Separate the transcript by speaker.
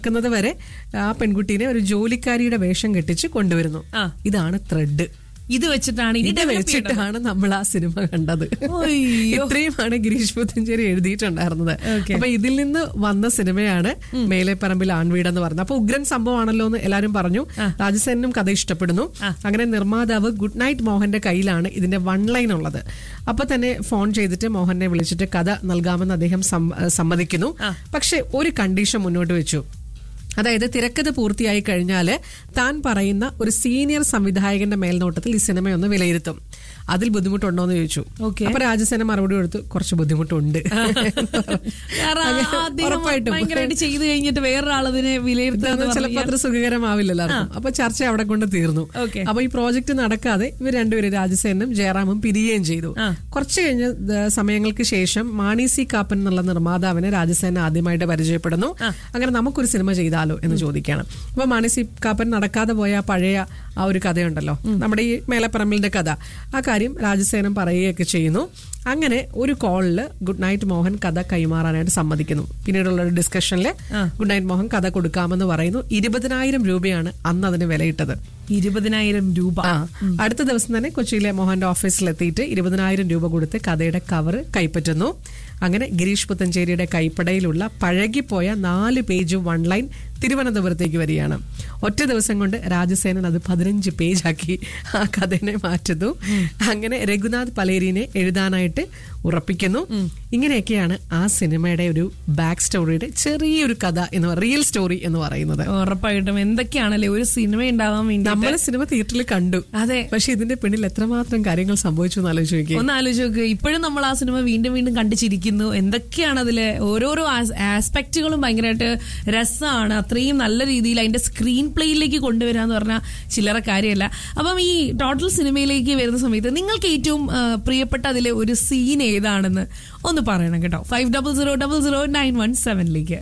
Speaker 1: ക്കുന്നത് വരെ ആ പെൺകുട്ടീനെ ഒരു ജോലിക്കാരിയുടെ വേഷം കെട്ടിച്ച് കൊണ്ടുവരുന്നു
Speaker 2: ആ.
Speaker 1: ഇതാണ് ത്രെഡ്
Speaker 2: ഇത് വെച്ചിട്ടാണ് ഇനി
Speaker 1: ഇത്
Speaker 2: develop ചെയ്യേണ്ടത്.
Speaker 1: വെച്ചിട്ടാണ് നമ്മൾ ആ സിനിമ കണ്ടത്
Speaker 2: അയ്യോ.
Speaker 1: ഇത്രയുമാണ് ഗിരീഷ് പുത്തഞ്ചേരി എഴുതിയിട്ടുണ്ടായിരുന്നത്
Speaker 2: Okay.
Speaker 1: അപ്പൊ ഇതിൽ നിന്ന് വന്ന സിനിമയാണ് മേലെപ്പറമ്പിൽ ആൺവീട് എന്ന് പറഞ്ഞത് അപ്പൊ ഉഗ്രൻ സംഭവമാണല്ലോ എന്ന് എല്ലാരും പറഞ്ഞു രാജസേനും കഥ ഇഷ്ടപ്പെടുന്നു അങ്ങനെ നിർമ്മാതാവ് ഗുഡ് നൈറ്റ് മോഹന്റെ കയ്യിലാണ് ഇതിന്റെ വൺ ലൈൻ ഉള്ളത് അപ്പൊ തന്നെ ഫോൺ ചെയ്തിട്ട് മോഹനെ വിളിച്ചിട്ട് കഥ നൽകാമെന്ന് അദ്ദേഹം സം- സമ്മതിക്കുന്നു പക്ഷെ ഒരു കണ്ടീഷൻ മുന്നോട്ട് വെച്ചു അതായത് തിരക്കഥ പൂർത്തിയായി കഴിഞ്ഞാല് താൻ പറയുന്ന ഒരു സീനിയർ സംവിധായകന്റെ മേൽനോട്ടത്തിൽ ഈ സിനിമയൊന്ന് വിലയിരുത്തും അതിൽ ബുദ്ധിമുട്ടുണ്ടോ എന്ന് ചോദിച്ചു
Speaker 2: Okay.
Speaker 1: അപ്പൊ രാജസേന മറുപടി കൊടുത്തു കുറച്ച് ബുദ്ധിമുട്ടുണ്ട്
Speaker 2: കാരണം
Speaker 1: അങ്ങനെ
Speaker 2: ആ അദ്ദേഹം
Speaker 1: ഉറപ്പായിട്ടും
Speaker 2: ഭയങ്കരമായിട്ട് ചെയ്തു കഴിഞ്ഞിട്ട് വേറൊരാളതിനെ
Speaker 1: ഇതൊന്നും
Speaker 2: വിലയിരുത്തുന്നത്
Speaker 1: ചിലപ്പോ അത്ര സുഖകരമാവില്ലല്ലോ ആർക്കും. അപ്പൊ ചർച്ച അവിടെ കൊണ്ട് തീർന്നു
Speaker 2: Okay.
Speaker 1: അപ്പൊ ഈ പ്രോജക്റ്റ് നടക്കാതെ ഇവർ രണ്ടുപേരും രാജസേനും ജയറാമും പിരിയുകയും ചെയ്തു
Speaker 2: ആ.
Speaker 1: കുറച്ച് കഴിഞ്ഞ ദ- സമയങ്ങൾക്ക് ശേഷം മാണി സി കാപ്പൻ എന്നുള്ള നിർമ്മാതാവിനെ രാജസേന ആദ്യമായിട്ട് പരിചയപ്പെടുന്നു അങ്ങനെ നമുക്കൊരു സിനിമ ചെയ്താലോ എന്ന് ചോദിക്കുകയാണ് അപ്പൊ മാണി സി കാപ്പൻ നടക്കാതെ പോയ ആ പഴയ ആ ഒരു കഥയുണ്ടല്ലോ നമ്മുടെ ഈ മേലപ്പറമ്പിലിന്റെ കഥ ആ കാര്യം രാജസേനം പറയുകയൊക്കെ ചെയ്യുന്നു അങ്ങനെ ഒരു കോളില് ഗുഡ് നൈറ്റ് മോഹൻ കഥ കൈമാറാനായിട്ട് സമ്മതിക്കുന്നു പിന്നീടുള്ള ഒരു ഡിസ്കഷനിൽ ഗുഡ് നൈറ്റ് മോഹൻ കഥ കൊടുക്കാമെന്ന് പറയുന്നു ഇരുപതിനായിരം രൂപയാണ് അന്ന് അതിന് വിലയിട്ടത്
Speaker 2: ഇരുപതിനായിരം രൂപ
Speaker 1: ആ അടുത്ത ദിവസം തന്നെ കൊച്ചിയിലെ മോഹന്റെ ഓഫീസിലെത്തിയിട്ട് ഇരുപതിനായിരം രൂപ കൊടുത്ത് കഥയുടെ കവർ കൈപ്പറ്റുന്നു അങ്ങനെ ഗിരീഷ് പുത്തഞ്ചേരിയുടെ കൈപ്പടയിലുള്ള പഴകിപ്പോയ നാല് പേജ് വൺ ലൈൻ തിരുവനന്തപുരത്തേക്ക് വരികയാണ് ഒറ്റ ദിവസം കൊണ്ട് രാജസേനൻ അത് പതിനഞ്ച് പേജാക്കി ആ കഥനെ മാറ്റുന്നു അങ്ങനെ രഘുനാഥ് പലേരിനെ എഴുതാനായിട്ട് ഉറപ്പിക്കുന്നു ഇങ്ങനെയൊക്കെയാണ് ആ സിനിമയുടെ ഒരു ബാക്ക് സ്റ്റോറിയുടെ ചെറിയൊരു കഥ എന്ന് പറയുന്നത് റിയൽ സ്റ്റോറി എന്ന് പറയുന്നത്
Speaker 2: ഉറപ്പായിട്ടും എന്തൊക്കെയാണല്ലേ ഒരു സിനിമ ഉണ്ടാവാൻ വേണ്ടി
Speaker 1: നമ്മള് സിനിമ തിയേറ്ററിൽ കണ്ടു
Speaker 2: അതെ
Speaker 1: പക്ഷെ ഇതിന്റെ പിന്നിൽ എത്രമാത്രം കാര്യങ്ങൾ സംഭവിച്ചു എന്ന് ആലോചിച്ച് നോക്കിയേ
Speaker 2: ഒന്ന് ആലോചിച്ച് നോക്ക് ഇപ്പോഴും നമ്മൾ ആ സിനിമ വീണ്ടും വീണ്ടും കണ്ടു ചിരിക്കുന്നു എന്തൊക്കെയാണ് അതിലെ ഓരോരോ ആസ്പെക്റ്റുകളും ഭയങ്കരമായിട്ട് രസമാണ് അത്രയും നല്ല രീതിയിൽ അതിന്റെ സ്ക്രീൻ പ്ലേയിലേക്ക് കൊണ്ടുവരാന്ന് പറഞ്ഞാൽ ചില്ലറ കാര്യമല്ല അപ്പം ഈ ടോട്ടൽ സിനിമയിലേക്ക് വരുന്ന സമയത്ത് നിങ്ങൾക്ക് ഏറ്റവും ആ, പ്രിയപ്പെട്ട അതിലെ ഒരു സീൻ ഏതാണെന്ന് ഒന്ന് പറയണം കേട്ടോ five double zero double zero nine one സെവനിലേക്ക്